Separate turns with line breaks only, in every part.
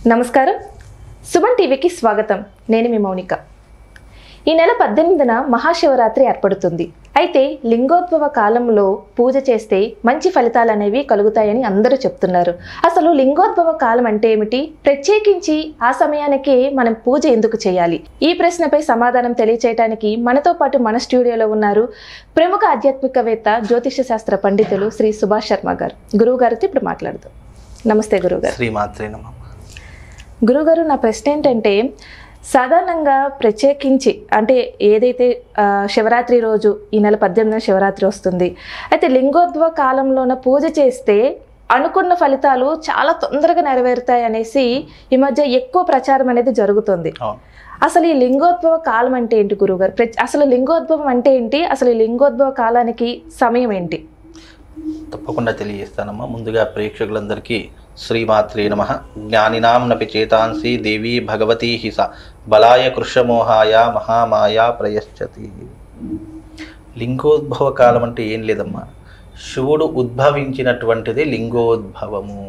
నమస్కారం సుమన్ టీవీకి స్వాగతం నేను మీ మౌనిక ఈ నెల పద్దెనిమిదిన మహాశివరాత్రి ఏర్పడుతుంది అయితే లింగోద్భవ కాలంలో పూజ చేస్తే మంచి ఫలితాలు అనేవి కలుగుతాయని అందరూ చెప్తున్నారు అసలు లింగోద్భవ కాలం అంటే ఏమిటి ప్రత్యేకించి ఆ సమయానికి మనం పూజ ఎందుకు చేయాలి ఈ ప్రశ్నపై సమాధానం తెలియచేయడానికి మనతో పాటు మన స్టూడియోలో ఉన్నారు ప్రముఖ ఆధ్యాత్మికవేత్త జ్యోతిష శాస్త్ర పండితులు శ్రీ సుభాష్ శర్మ గారు గురువు గారితో ఇప్పుడు మాట్లాడదాం నమస్తే గురువు గారు
శ్రీమాత్రే నమ
గురుగారు నా ప్రశ్న ఏంటంటే సాధారణంగా ప్రత్యేకించి అంటే ఏదైతే ఆ, శివరాత్రి రోజు ఈ నెల పద్దెనిమిదిన శివరాత్రి వస్తుంది అయితే లింగోద్భవ కాలంలోన పూజ చేస్తే అనుకున్న ఫలితాలు చాలా తొందరగా నెరవేరుతాయి అనేసి ఈ మధ్య ఎక్కువ ప్రచారం అనేది జరుగుతుంది
అవును
అసలు ఈ లింగోద్భవ కాలం అంటే ఏంటి గురుగారు ప్రతి అసలు లింగోద్భవం అంటే ఏంటి అసలు ఈ లింగోద్భవ కాలానికి సమయం ఏంటి
తప్పకుండా తెలియజేస్తానమ్మా ముందుగా ప్రేక్షకులందరికీ శ్రీమాత్రే నమ జ్ఞానినాం నపి చేతాంసి దేవీ భగవతీ హిస బలాయ కృష్ణమోహాయ మహామాయా ప్రయశ్చతి లింగోద్భవ కాలం అంటే ఏం లేదమ్మా శివుడు ఉద్భవించినటువంటిది లింగోద్భవము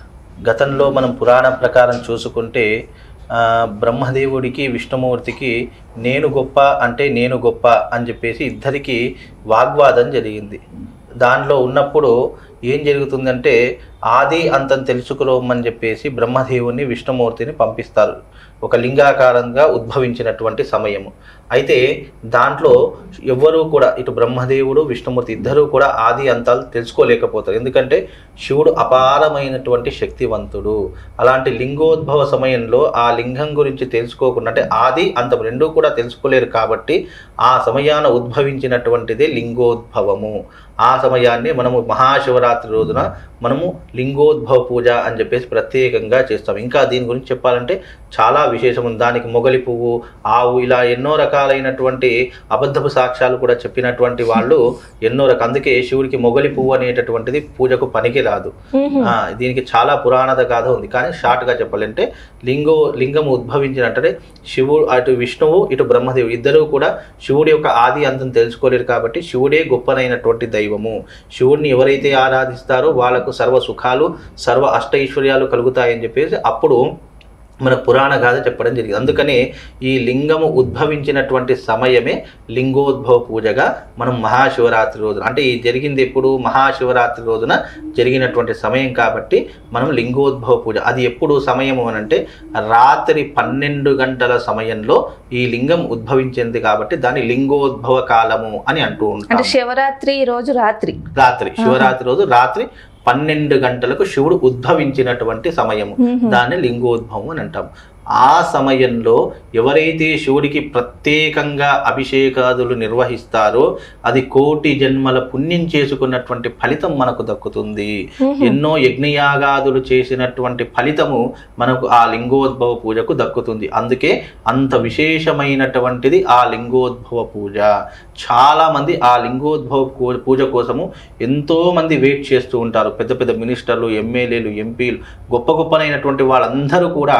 గతంలో మనం పురాణ ప్రకారం చూసుకుంటే ఆ, బ్రహ్మదేవుడికి విష్ణుమూర్తికి నేను గొప్ప అంటే నేను గొప్ప అని చెప్పేసి ఇద్దరికి వాగ్వాదం జరిగింది దానిలో ఉన్నప్పుడు ఏం జరుగుతుందంటే ఆది అంతం తెలుసుకోమని చెప్పేసి బ్రహ్మదేవుని విష్ణుమూర్తిని పంపిస్తారు ఒక లింగాకారంగా ఉద్భవించినటువంటి సమయము అయితే దాంట్లో ఎవ్వరూ కూడా ఇటు బ్రహ్మదేవుడు విష్ణుమూర్తి ఇద్దరూ కూడా ఆది అంతాలు తెలుసుకోలేకపోతారు ఎందుకంటే శివుడు అపారమైనటువంటి శక్తివంతుడు అలాంటి లింగోద్భవ సమయంలో ఆ లింగం గురించి తెలుసుకోకుండా అంటే ఆది అంతం రెండూ కూడా తెలుసుకోలేరు కాబట్టి ఆ సమయాన ఉద్భవించినటువంటిదే లింగోద్భవము ఆ సమయాన్ని మనము మహాశివరాత్రి రోజున మనము లింగోద్భవ పూజ అని చెప్పేసి ప్రత్యేకంగా చేస్తాం ఇంకా దీని గురించి చెప్పాలంటే చాలా విశేషం ఉంది దానికి మొగలి పువ్వు ఆవు ఇలా ఎన్నో రకాలైనటువంటి అబద్ధపు సాక్ష్యాలు కూడా చెప్పినటువంటి వాళ్ళు ఎన్నో రకాల అందుకే శివుడికి మొగలి పువ్వు అనేటటువంటిది పూజకు పనికి రాదు ఆ, దీనికి చాలా పురాణత గాథ ఉంది కానీ షార్ట్గా చెప్పాలంటే లింగో లింగము ఉద్భవించినట్టే శివుడు అటు విష్ణువు ఇటు బ్రహ్మదేవుడు ఇద్దరూ కూడా శివుడి యొక్క ఆది అంతం తెలుసుకోలేరు కాబట్టి శివుడే గొప్పనైనటువంటి దైవము శివుడిని ఎవరైతే ఆరాధిస్తారో వాళ్ళకు సర్వ సుఖాలు సర్వ అష్టైశ్వర్యాలు కలుగుతాయని చెప్పేసి అప్పుడు మన పురాణ గాథ చెప్పడం జరిగింది అందుకనే ఈ లింగము ఉద్భవించినటువంటి సమయమే లింగోద్భవ పూజగా మనం మహాశివరాత్రి రోజున అంటే ఈ జరిగింది ఎప్పుడు మహాశివరాత్రి రోజున జరిగినటువంటి సమయం కాబట్టి మనం లింగోద్భవ పూజ అది ఎప్పుడు సమయము అని అంటే రాత్రి పన్నెండు గంటల సమయంలో ఈ లింగం ఉద్భవించింది కాబట్టి దాన్ని లింగోద్భవ కాలము అని అంటూ
అంటే
ఉంటాం
శివరాత్రి రోజు రాత్రి
రాత్రి శివరాత్రి రోజు రాత్రి పన్నెండు గంటలకు శివుడు ఉద్భవించినటువంటి సమయము దాన్ని లింగోద్భవం అని అంటాం ఆ సమయంలో ఎవరైతే శివుడికి ప్రత్యేకంగా అభిషేకాదులు నిర్వహిస్తారో అది కోటి జన్మల పుణ్యం చేసుకున్నటువంటి ఫలితం మనకు దక్కుతుంది ఎన్నో యజ్ఞయాగాదులు చేసినటువంటి ఫలితము మనకు ఆ లింగోద్భవ పూజకు దక్కుతుంది అందుకే అంత విశేషమైనటువంటిది ఆ లింగోద్భవ పూజ చాలా మంది ఆ లింగోద్భవ కూ- పూజ కోసము ఎంతో మంది వెయిట్ చేస్తూ ఉంటారు పెద్ద పెద్ద మినిస్టర్లు ఎమ్మెల్యేలు ఎంపీలు గొప్ప గొప్పనైనటువంటి వాళ్ళందరూ కూడా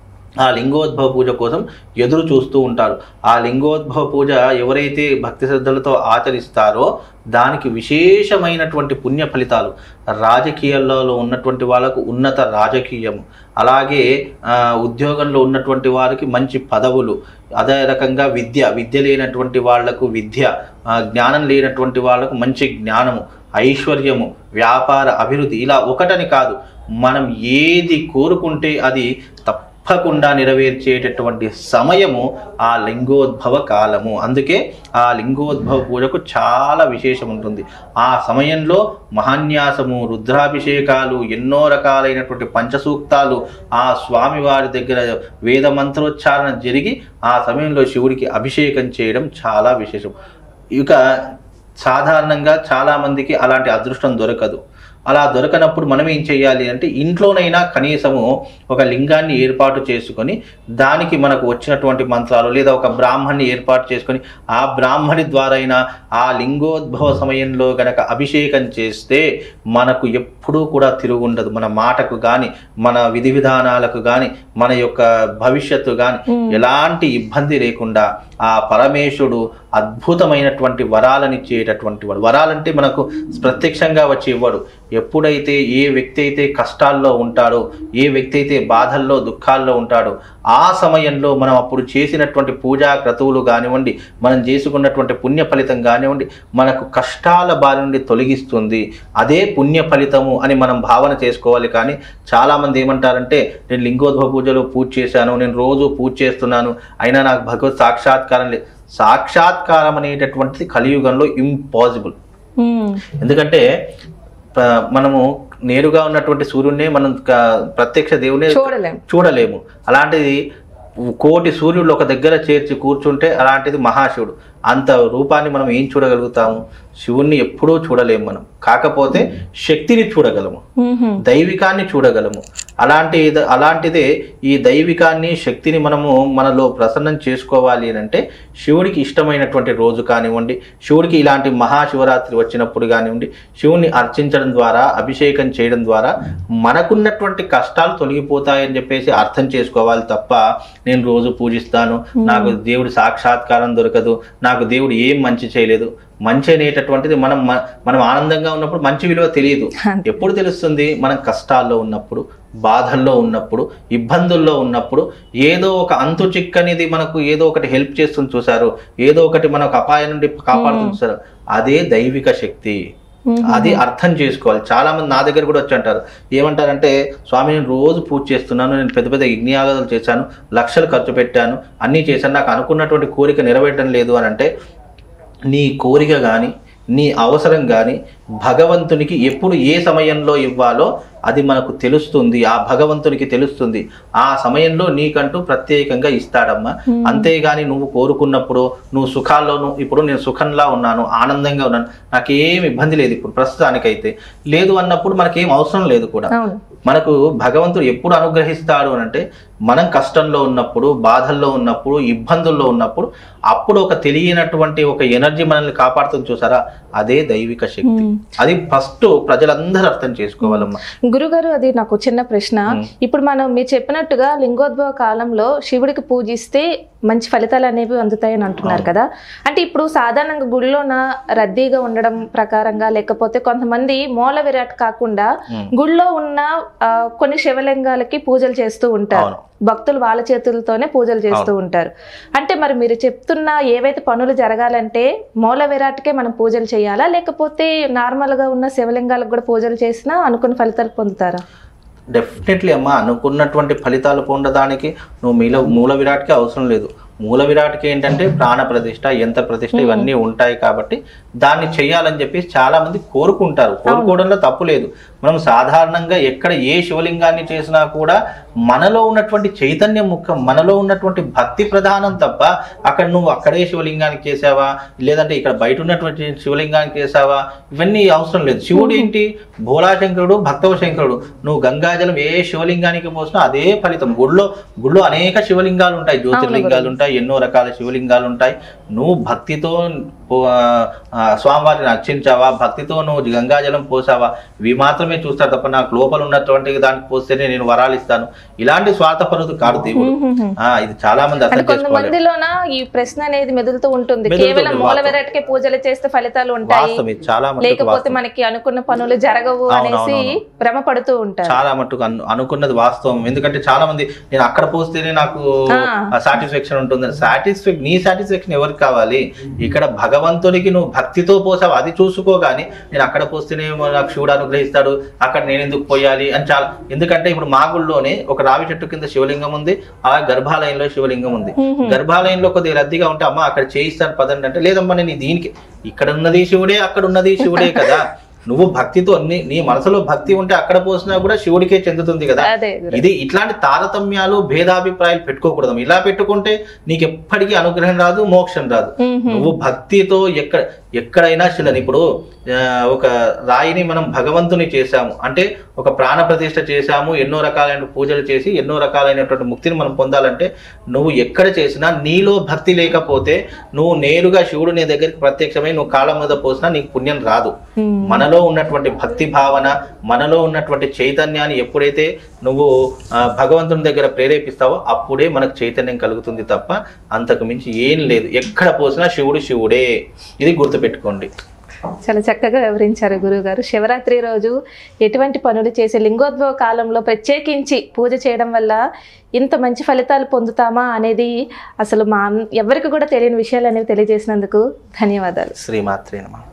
ఆ లింగోద్భవ పూజ కోసం ఎదురు చూస్తూ ఉంటారు ఆ లింగోద్భవ పూజ ఎవరైతే భక్తి శ్రద్ధలతో ఆచరిస్తారో దానికి విశేషమైనటువంటి పుణ్య ఫలితాలు రాజకీయాల్లో ఉన్నటువంటి వాళ్ళకు ఉన్నత రాజకీయము అలాగే ఆ, ఉద్యోగంలో ఉన్నటువంటి వారికి మంచి పదవులు అదే రకంగా విద్య విద్య లేనటువంటి వాళ్లకు విద్య ఆ, జ్ఞానం లేనటువంటి వాళ్లకు మంచి జ్ఞానము ఐశ్వర్యము వ్యాపార అభివృద్ధి ఇలా ఒకటని కాదు మనం ఏది కోరుకుంటే అది తప్పకుండా నెరవేర్చేటటువంటి సమయము ఆ లింగోద్భవ కాలము అందుకే ఆ లింగోద్భవ పూజకు చాలా విశేషం ఉంటుంది ఆ సమయంలో మహాన్యాసము రుద్రాభిషేకాలు ఎన్నో రకాలైనటువంటి పంచసూక్తాలు ఆ స్వామివారి దగ్గర వేద మంత్రోచ్చారణ జరిగి ఆ సమయంలో శివుడికి అభిషేకం చేయడం చాలా విశేషం ఇక సాధారణంగా చాలామందికి అలాంటి అదృష్టం దొరకదు అలా దొరకనప్పుడు మనం ఏం చేయాలి అంటే ఇంట్లోనైనా కనీసము ఒక లింగాన్ని ఏర్పాటు చేసుకొని దానికి మనకు వచ్చినటువంటి మంత్రాలు లేదా ఒక బ్రాహ్మణ్ణి ఏర్పాటు చేసుకొని ఆ బ్రాహ్మణి ద్వారా అయినా ఆ లింగోద్భవ సమయంలో గనక అభిషేకం చేస్తే మనకు ఎప్పుడూ కూడా తిరుగుండదు మన మాటకు కానీ మన విధి విధానాలకు కానీ మన యొక్క భవిష్యత్తు కానీ ఎలాంటి ఇబ్బంది లేకుండా ఆ పరమేశుడు అద్భుతమైనటువంటి వరాలను ఇచ్చేటటువంటి వాడు వరాలంటే మనకు ప్రత్యక్షంగా వచ్చి ఇవ్వడు ఎప్పుడైతే ఏ వ్యక్తి అయితే కష్టాల్లో ఉంటాడో ఏ వ్యక్తి అయితే బాధల్లో దుఃఖాల్లో ఉంటాడో ఆ సమయంలో మనం అప్పుడు చేసినటువంటి పూజా క్రతువులు కానివ్వండి మనం చేసుకున్నటువంటి పుణ్య ఫలితం కానివ్వండి మనకు కష్టాల బారి నుండి తొలగిస్తుంది అదే పుణ్య ఫలితము అని మనం భావన చేసుకోవాలి కానీ చాలామంది ఏమంటారంటే నేను లింగోద్భవ పూజలో పూజ చేశాను నేను రోజు పూజ చేస్తున్నాను అయినా నాకు భగవత్ సాక్షాత్కారం లేదు సాక్షాత్కారం అనేటటువంటిది కలియుగంలో ఇంపాసిబుల్
ఉమ్,
ఎందుకంటే ప్ర- మనము నేరుగా ఉన్నటువంటి సూర్యుడినే మనం క- ప్రత్యక్ష దేవునే
చూడలేం
చూడలేము అలాంటిది కోటి సూర్యుడు ఒక దగ్గర చేర్చి కూర్చుంటే అలాంటిది మహాశివుడు అంత రూపాన్ని మనం ఏం చూడగలుగుతాము శివుణ్ణి ఎప్పుడూ చూడలేము మనం కాకపోతే శక్తిని చూడగలము
ఉహుం,
దైవికాన్ని చూడగలము అలాంటి అలాంటిదే ఈ దైవికాన్ని శక్తిని మనము మనలో ప్రసన్నం చేసుకోవాలి అని అంటే శివుడికి ఇష్టమైనటువంటి రోజు కానివ్వండి శివుడికి ఇలాంటి మహాశివరాత్రి వచ్చినప్పుడు కానివ్వండి శివుని అర్చించడం ద్వారా అభిషేకం చేయడం ద్వారా మనకున్నటువంటి కష్టాలు తొలగిపోతాయని చెప్పేసి అర్థం చేసుకోవాలి తప్ప నేను రోజు పూజిస్తాను నాకు దేవుడి సాక్షాత్కారం దొరకదు నాకు దేవుడు ఏం మంచి చేయలేదు మంచి అనేటటువంటిది మనం మ- మనం ఆనందంగా ఉన్నప్పుడు మంచి విలువ తెలియదు
అంతే.
ఎప్పుడు తెలుస్తుంది మనం కష్టాల్లో ఉన్నప్పుడు బాధల్లో ఉన్నప్పుడు ఇబ్బందుల్లో ఉన్నప్పుడు ఏదో ఒక అంతు చిక్కనిది మనకు ఏదో ఒకటి హెల్ప్ చేస్తుంది చూసారు ఏదో ఒకటి మనకు అపాయం నుండి కాపాడుతుంది చూసారు అదే దైవిక శక్తి
ఉహుం.
అది అర్థం చేసుకోవాలి చాలా మంది నా దగ్గర కూడా వచ్చి అంటారు ఏమంటారంటే స్వామి నేను రోజు పూజ చేస్తున్నాను నేను పెద్ద పెద్ద యజ్ఞయాగాలు చేశాను లక్షలు ఖర్చు పెట్టాను అన్నీ చేశాను నాకు అనుకున్నటువంటి కోరిక నెరవేరడం లేదు అని అంటే నీ కోరిక కానీ నీ అవసరం కానీ భగవంతునికి ఎప్పుడు ఏ సమయంలో ఇవ్వాలో అది మనకు తెలుస్తుంది ఆ భగవంతునికి తెలుస్తుంది ఆ సమయంలో నీకంటూ ప్రత్యేకంగా ఇస్తాడమ్మా అంతేగాని నువ్వు కోరుకున్నప్పుడు నువ్వు సుఖాల్లోను ఇప్పుడు నేను సుఖంలా ఉన్నాను ఆనందంగా ఉన్నాను నాకేం ఇబ్బంది లేదు ఇప్పుడు ప్రస్తుతానికైతే లేదు అన్నప్పుడు మనకేం అవసరం లేదు కూడా
అవును
మనకు భగవంతుడు ఎప్పుడు అనుగ్రహిస్తాడు అని అంటే మనం కష్టంలో ఉన్నప్పుడు బాధల్లో ఉన్నప్పుడు ఇబ్బందుల్లో ఉన్నప్పుడు అప్పుడు ఒక తెలియనటువంటి ఒక ఎనర్జీ మనల్ని కాపాడుతుంది చూసారా అదే దైవిక శక్తి
ఉమ్.
అది ఫస్ట్ ప్రజలందరూ అర్థం చేసుకోవాలమ్మా
గురుగారు అది నాకు చిన్న ప్రశ్న ఇప్పుడు మనం మీరు చెప్పినట్టుగా లింగోద్భవ కాలంలో శివుడికి పూజిస్తే మంచి ఫలితాలు అనేవి అందుతాయని అంటున్నారు కదా అంటే ఇప్పుడు సాధారణంగా గుడిలోన రద్దీగా ఉండడం ప్రకారంగా లేకపోతే కొంతమంది మూల విరాట్ కాకుండా
ఉమ్.
గుడిలో ఉన్న ఆ, కొన్ని శివలింగాలకి పూజలు చేస్తూ ఉంటారు
అవును.
భక్తులు వాళ్ళ చేతులతోనే పూజలు చేస్తూ ఉంటారు అంటే మరి మీరు చెప్తున్న ఏవైతే పనులు జరగాలంటే మూల విరాట్కే మనం పూజలు చేయాలా లేకపోతే నార్మల్ గా ఉన్న శివలింగాలకు కూడా పూజలు చేసినా అనుకున్న ఫలితాలు పొందుతారా
డెఫినెట్లీ అమ్మా అనుకున్నటువంటి ఫలితాలు పొందడానికి నువ్వు మీల మూల విరాట్కి అవసరం లేదు మూల విరాట్కి ఏంటంటే ప్రాణ ప్రతిష్ట యంత్ర ప్రతిష్ట ఇవన్నీ ఉంటాయి కాబట్టి దాన్ని చేయాలని చెప్పి చాలా మంది కోరుకుంటారు కోరుకోవడంలో తప్పు లేదు మనం సాధారణంగా ఎక్కడ ఏ శివలింగాన్ని చేసినా కూడా మనలో ఉన్నటువంటి చైతన్యం ముఖ్యం మనలో ఉన్నటువంటి భక్తి ప్రధానం తప్ప అక్కడ నువ్వు అక్కడే శివలింగానికి చేసావా లేదంటే ఇక్కడ బయట ఉన్నటువంటి శివలింగానికి చేసావా ఇవన్నీ అవసరం లేదు శివుడు ఏంటి భోళాశంకరుడు భక్తవ శంకరుడు నువ్వు గంగాజలం ఏ శివలింగానికి పోసినా అదే ఫలితం గుళ్ళో గుళ్ళో అనేక శివలింగాలు ఉంటాయి జ్యోతిర్లింగాలు ఉంటాయి ఎన్నో రకాల శివలింగాలు ఉంటాయి నువ్వు భక్తితో పో- ఆ, స్వామివారిని అర్చించావా భక్తితో నువ్వు గంగాజలం పోసావా ఇవి మాత్రమే చూస్తారు తప్ప నాకు లోపల ఉన్నటువంటి దానికి పోస్తేనే నేను వరాలు ఇస్తాను ఇలాంటి స్వార్థపరుడు కాదు దేవుడు ఆ, ఇది చాలా మంది
అంటే
అర్థం చేసుకోవాలి
కొంతమందిలోన ఈ ప్రశ్న అనేది మెదులుతూ ఉంటుంది
మెదులుతుంది,
కేవలం మూల
వాస్తవం.
విరాట్కే పూజలు చేస్తే ఫలితాలు ఉంటాయి
వాస్తవం ఇది చాలా మటుకు
లేకపోతే
వాస్తవం
మనకి అనుకున్న పనులు జరగవు
అవును,
అనేసి
అవును,
భ్రమ పడుతూ ఉంటారు
చాలా మట్టుకు అను- అనుకున్నది వాస్తవం ఎందుకంటే చాలా మంది నేను అక్కడ పోస్తేనే నాకు
ఆ.
సాటిస్ఫాక్షన్ ఉంటుంది సాటిస్ఫాక్షన్ నీ సాటిస్ఫాక్షన్ ఎవరికి కావాలి ఇక్కడ భగవంతునికి నువ్వు భక్తితో పోసావు అది చూసుకో కానీ నేను అక్కడ పోస్తేనే నాకు శివుడు అనుగ్రహిస్తాడు అక్కడ నేను ఎందుకు పోయాలి అని చాలా ఎందుకంటే ఇప్పుడు మా గుళ్ళోనే ఒక రావి చెట్టు కింద శివలింగం ఉంది ఆ గర్భాలయంలో శివలింగం ఉంది గర్భాలయంలో కొద్దిగా రద్దీగా ఉంటే అమ్మ అక్కడ చేయిస్తాను పదండి అంటే లేదమ్మా నేను దీనికి ఇక్కడ ఉన్నది శివుడే అక్కడ ఉన్నది శివుడే కదా నువ్వు భక్తితో నీ నీ మనసులో భక్తి ఉంటే అక్కడ పోసినా కూడా శివుడికే చెందుతుంది కదా
అదే గురు.
ఇది ఇట్లాంటి తారతమ్యాలు భేదాభిప్రాయాలు పెట్టుకోకూడదు ఇలా పెట్టుకుంటే నీకు ఎప్పటికీ అనుగ్రహం రాదు మోక్షం రాదు
మ్మ్.
నువ్వు భక్తితో ఎక్కడ ఎక్కడైనా శిలని ఇప్పుడు ఆ, ఒక రాయిని మనం భగవంతుని చేశాము అంటే ఒక ప్రాణ ప్రతిష్ఠ చేశాము ఎన్నో రకాలైన పూజలు చేసి ఎన్నో రకాలైనటువంటి ముక్తిని మనం పొందాలంటే నువ్వు ఎక్కడ చేసినా నీలో భక్తి లేకపోతే నువ్వు నేరుగా శివుడు నీ దగ్గరికి ప్రత్యక్షమై నువ్వు కాళ్ళ మీద పోసినా నీకు పుణ్యం రాదు
మ్మ్.
మనలో ఉన్నటువంటి భక్తి భావన మనలో ఉన్నటువంటి చైతన్యాన్ని ఎప్పుడైతే నువ్వు ఆ, భగవంతుని దగ్గర ప్రేరేపిస్తావో అప్పుడే మనకు చైతన్యం కలుగుతుంది తప్ప అంతకు మించి ఏం లేదు ఎక్కడ పోసినా శివుడు శివుడే ఇది గుర్తుపెట్టుకోండి
చాలా చక్కగా వివరించారు గురువుగారు శివరాత్రి రోజు ఎటువంటి పనులు చేసే లింగోద్భవ కాలంలో ప్రత్యేకించి పూజ చేయడం వల్ల ఇంత మంచి ఫలితాలు పొందుతామా అనేది అసలు మా ఎవరికి కూడా తెలియని విషయాలు అనేవి తెలియజేసినందుకు ధన్యవాదాలు
శ్రీమాత్రే నమ